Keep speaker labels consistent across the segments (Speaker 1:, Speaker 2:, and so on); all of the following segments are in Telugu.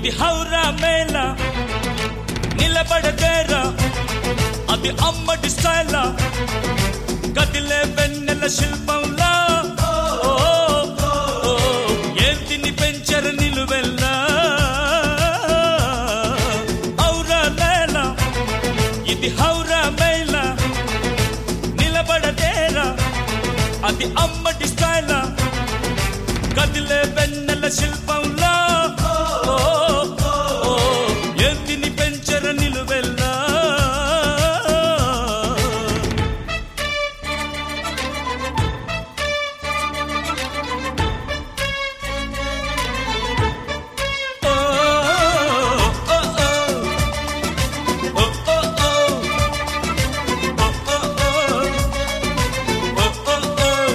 Speaker 1: ఇది హౌరా మేళ నిలబడదేరా అది అమ్మడి స్టైల్ కదిలే వెన్నెల శిల్పంలా ఓ, ఓ, ఏంటిని పెంచర నిలువెల్లా ఔరా మేళ ఇది హౌరా మేళ నిలబడదేరా అది అమ్మడి స్టైల్ కదిలే వెన్నెల శిల్పంలా ఓ, ఓ, ఎత్తిని పెంచర నిలువెల్లా ఓ, ఓ, ఓ, ఓ, ఓ, ఓ, ఓ, ఓ, ఓ, ఓ.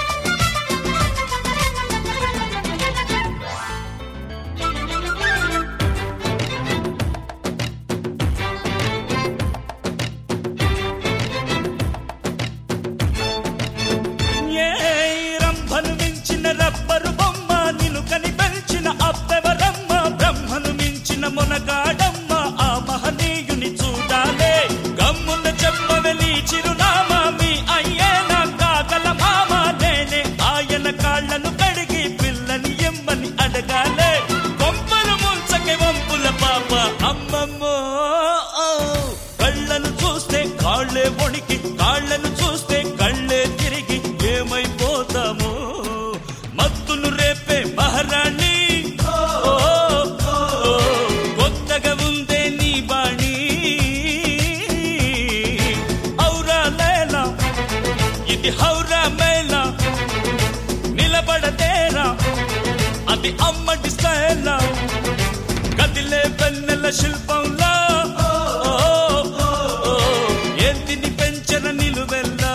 Speaker 1: ఏ రంభను మించిన రబ్బరు బొమ్మ నిన్ను కని పెంచిన అప్పెవరమ్మ బ్రహ్మను మించిన మునగాడమ్మ ఆ మహనీయుని చూడాలే గమ్మున చెప్పవెలి చిరునామా మీ అయ్యేనా కాగల మామ నేనే ఆయన కాళ్ళను కడిగి పిల్లని ఎమ్మని అడగాలే కొంపలు ముంచకే వంపుల పాప అమ్మమ్మో కళ్ళను చూస్తే కాళ్ళే వణికి కాళ్ళను చూస్తే కళ్ళే తిరిగి ఏమైపోతామో మత్తును రేపే మహారాణి ఓ, ఓ, కొత్తగా ఉందే నీ బాణి ఔరా లేలా ఇది హౌరా మేళ నిలబడతేరా అది అమ్మడి స్టైల్ కదిలే వెన్నెల శిల్పంలా ఓ, ఓ, ఓ, ఏంటిని పెంచన నిలువెల్లా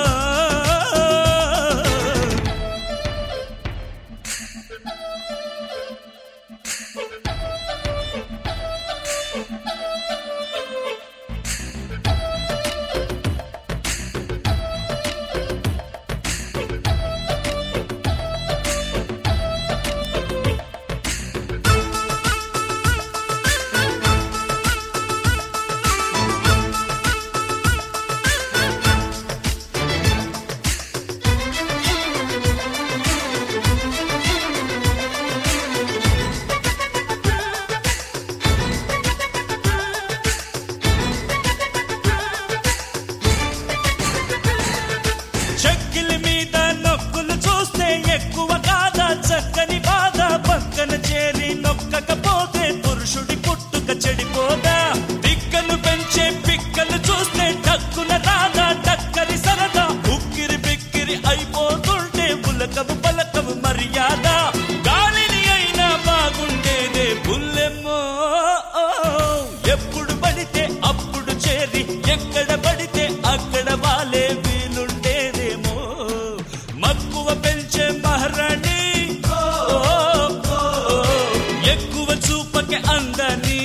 Speaker 1: చెక్కిలి మీద నొక్కులు చూస్తే ఎక్కువ కాదా చక్కని బాధ పక్కన చేరి నొక్కకపోతే పురుషుడి పుట్టుక చెడిపోదా పిక్కను పెంచే పిక్కలు చూస్తే టక్కున రాదా టక్కరి సరదా ఉక్కిరి బిక్కిరి అయిపోతుంటే పులకవు పలకవు మర్యాద గాలిని అయినా బాగుండేదే పుల్లెమ్మో ఎప్పుడు పడితే అప్పుడు చేరి ఎక్కడ పడితే అక్కడ వాలే వీలుండేదేమో మక్కువ పెంచే మహారాణి ఓ, ఓ, ఓ, ఎక్కువ చూపకే అందని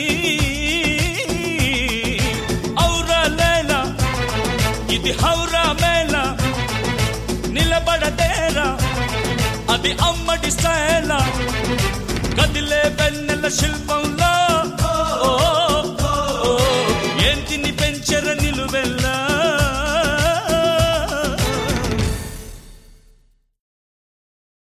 Speaker 1: ఔరా లేలా ఇది హౌరా మేళ నిలబడతేరా అది అమ్మడి స్టైల్ కదిలే వెన్నెల శిల్పంలో ఓ, ఓ, ఓ, ఏంటిని పెంచర నిలువెల్ల